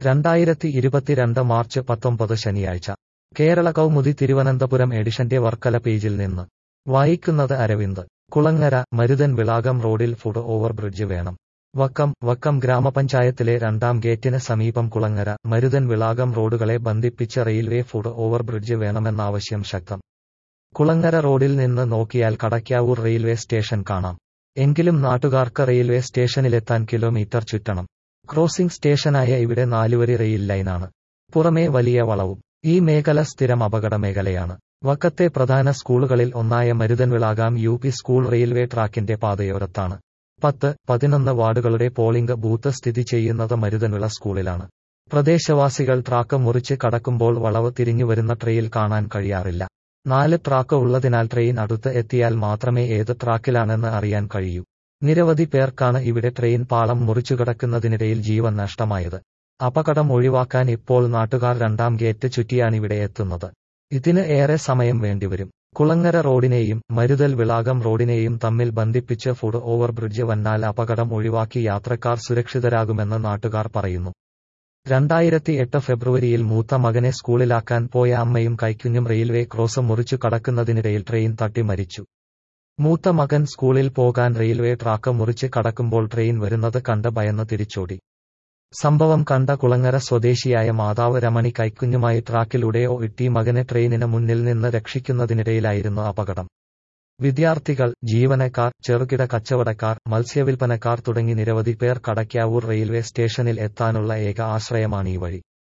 രണ്ടായിരത്തി ഇരുപത്തിരണ്ട് മാർച്ച് പത്തൊമ്പത് ശനിയാഴ്ച കേരള കൗമുദി തിരുവനന്തപുരം എഡിഷന്റെ വർക്കല പേജിൽ നിന്ന് വായിക്കുന്നത് അരവിന്ദ് കുളങ്ങര മരുതൻ വിളാകം റോഡിൽ ഫുട് ഓവർ ബ്രിഡ്ജ് വേണം വക്കം വക്കം ഗ്രാമപഞ്ചായത്തിലെ രണ്ടാം ഗേറ്റിന് സമീപം കുളങ്ങര മരുതൻ വിളാകം റോഡുകളെ ബന്ധിപ്പിച്ച് റെയിൽവേ ഫുട് ഓവർ ബ്രിഡ്ജ് വേണമെന്നാവശ്യം ശക്തം കുളങ്ങര റോഡിൽ നിന്ന് നോക്കിയാൽ കടയ്ക്കാവൂർ റെയിൽവേ സ്റ്റേഷൻ കാണാം എങ്കിലും നാട്ടുകാർക്ക് റെയിൽവേ സ്റ്റേഷനിലെത്താൻ കിലോമീറ്റർ ചുറ്റണം ക്രോസിംഗ് സ്റ്റേഷനായ ഇവിടെ നാലുവരി റെയിൽ ലൈനാണ് പുറമേ വലിയ വളവും ഈ മേഖല സ്ഥിരം അപകട മേഖലയാണ് വക്കത്തെ പ്രധാന സ്കൂളുകളിൽ ഒന്നായ Maruthanvilakam U P school railway ട്രാക്കിന്റെ പാതയോരത്താണ് പത്ത് പതിനൊന്ന് വാർഡുകളുടെ പോളിംഗ് ബൂത്ത് സ്ഥിതി ചെയ്യുന്നത് മരുതൻവിള സ്കൂളിലാണ് പ്രദേശവാസികൾ ട്രാക്ക് മുറിച്ച് കടക്കുമ്പോൾ വളവ് തിരിഞ്ഞു വരുന്ന ട്രെയിൽ കാണാൻ കഴിയാറില്ല നാല് ട്രാക്ക് ഉള്ളതിനാൽ ട്രെയിൻ അടുത്ത് എത്തിയാൽ മാത്രമേ ഏത് ട്രാക്കിലാണെന്ന് അറിയാൻ കഴിയൂ നിരവധി പേർക്കാണ് ഇവിടെ ട്രെയിൻ പാളം മുറിച്ചുകടക്കുന്നതിനിടയിൽ ജീവൻ നഷ്ടമായത് അപകടം ഒഴിവാക്കാൻ ഇപ്പോൾ നാട്ടുകാർ രണ്ടാം ഗേറ്റ് ചുറ്റിയാണിവിടെ എത്തുന്നത് ഇതിന് ഏറെ സമയം വേണ്ടിവരും കുളങ്ങര റോഡിനെയും മരുതൽ വിളാകം റോഡിനെയും തമ്മിൽ ബന്ധിപ്പിച്ച് ഫുഡ് ഓവർ ബ്രിഡ്ജ് വന്നാൽ അപകടം ഒഴിവാക്കി യാത്രക്കാർ സുരക്ഷിതരാകുമെന്ന് നാട്ടുകാർ പറയുന്നു രണ്ടായിരത്തി എട്ട് ഫെബ്രുവരിയിൽ മൂത്ത മകനെ സ്കൂളിലാക്കാൻ പോയ അമ്മയും കൈക്കുഞ്ഞും റെയിൽവേ ക്രോസ് മുറിച്ചു കടക്കുന്നതിനിടയിൽ ട്രെയിൻ തട്ടി മരിച്ചു മൂത്ത മകൻ സ്കൂളിൽ പോകാൻ റെയിൽവേ ട്രാക്ക് മുറിച്ച് കടക്കുമ്പോൾ ട്രെയിൻ വരുന്നത് കണ്ട് ഭയന്ന് തിരിച്ചോടി സംഭവം കണ്ട കുളങ്ങര സ്വദേശിയായ മാതാവ് രമണി കൈക്കുഞ്ഞുമായി ട്രാക്കിലൂടെ ഇട്ടി മകനെ ട്രെയിനിന് മുന്നിൽ നിന്ന് രക്ഷിക്കുന്നതിനിടയിലായിരുന്നു അപകടം വിദ്യാർത്ഥികൾ ജീവനക്കാർ ചെറുകിട കച്ചവടക്കാർ മത്സ്യവിൽപ്പനക്കാർ തുടങ്ങി നിരവധി പേർ കടയ്ക്കാവൂർ റെയിൽവേ സ്റ്റേഷനിൽ എത്താനുള്ള ഏക ആശ്രയമാണ് ഈ വഴി